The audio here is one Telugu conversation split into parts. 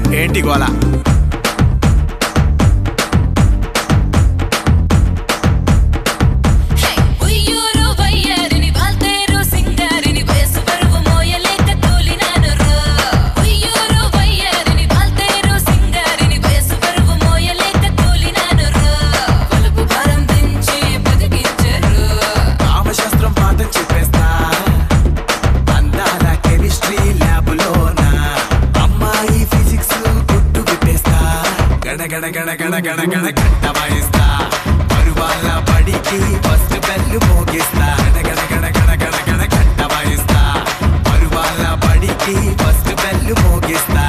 ఏంటి గోల ఉయ్యూరు వయ్యారిని వాల్తేరు సింగారిని వయసు బరువు మోయలేక తోలినాను రో ఉయ్యూరు వయ్యారిని వాల్తేరు సింగారిని వయసు బరువు మోయలేక తోలినాను రో పలుపు భారం దించి బతికించరు కామశాస్త్రం పాఠం చెప్పేస్తా అందాల కెమిస్ట్రీ ల్యాబులోన అమ్మాయి ఫిజిక్స్ గుట్టు విప్పేస్తా గణ గణ గణ గణ గణ గణ గంట వాయిస్తా పరువాల బడికి ఫస్ట్ బెల్లు మోగిస్తా గణ గణ గణ గణ గణ గణ గంట వాయిస్తా పరువాల బడికి ఫస్ట్ బెల్లు మోగిస్తా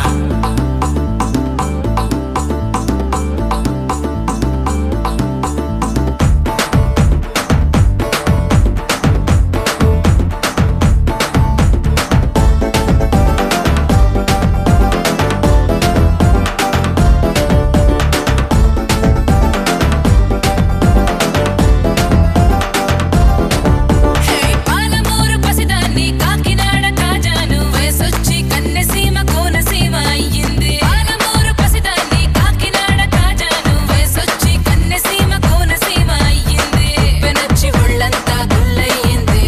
హే పాలమూరు పసిదాన్ని కాకినాడ కాజాను వయసొచ్చి కన్నెసీమ కోనసీమ అయ్యింది పాలమూరు పసిదాన్ని కాకినాడ కాజాను వయసొచ్చి కన్నెసీమ కోనసీమ అయ్యింది పెనచ్చి ఒళ్ళంతా గుల్లయ్యింది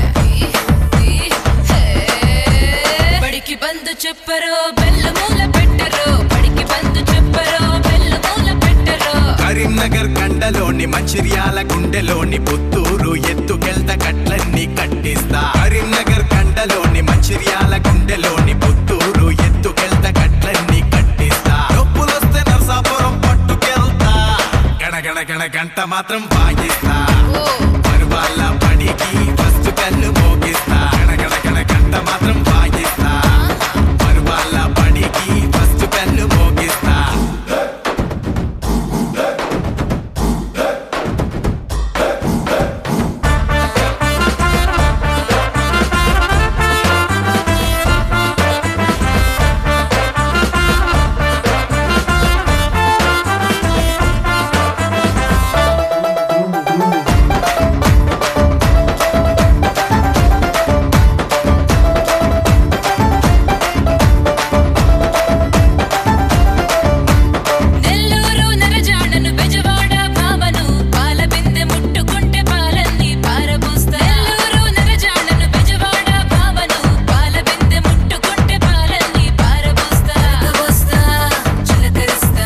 హే బడికి బందు చెప్పరో బెల్లమూల పెట్టరో బడికి బందు చెప్పరో బెల్లమూల పెట్టరో కరీంనగర్ కండలోని మంచిర్యాల గుండెలోని పుత్తూరు ఎత్తుకెళ్త కట్లన్నీ కట్టిస్తా కరీంనగర్ కండలోని మంచిర్యాల గుండెలోని పుత్తూరు ఎత్తుకెళ్త కట్లన్నీ కట్టిస్తా నొప్పులొస్తే నరసాపురం పట్టుకెళ్తా గణ గణ గణ గంట మాత్రం వాయిస్తా పరువాళ్ళ పడికి ఫస్ట్ కళ్ళు మోగిస్తా గణ గణ గణ గంట మాత్రం వాయిస్తా పరువాళ్ళ పడికి ఫస్ట్ కళ్ళు మోగిస్తా నెల్లూరు నరజాడను బెజవాడ భామను పాల బిందె ముట్టుకుంటే పాలన్నీ పారబోస్తా నెల్లూరు నరజాడను బెజవాడ భామను పాల బిందె ముట్టుకుంటే పాలన్నీ పారబోస్తా వస్తా చిలకరిస్తా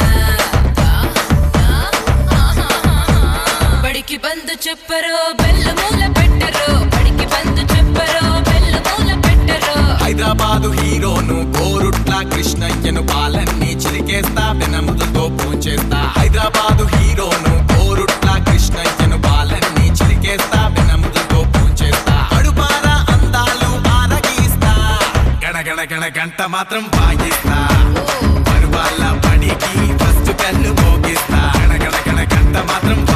బడికి బందు చెప్పరో బెల్లమూల పెట్టరో బడికి బందు చెప్పరో బెల్లమూల పెట్టరో హైదరాబాదు హీరోను కోరుట్ల కృష్ణయ్యను పాలన్నీ చిలికేస్తా వెనములతో పూంచేస్తా హైదరాబాదు హీరోను కోరుట్ల కృష్ణయ్యను పాలన్నీ చిలికేస్తా వెనములతో పూంచేస్తా అడుపార అందాలు ఆరగీస్తా గణ గణ గణ గంట మాత్రం వాయిస్తా పరువాళ్ళ పడికి ఫస్ట్ కళ్ళు మోగిస్తా గణ గణ గణ గంట మాత్రం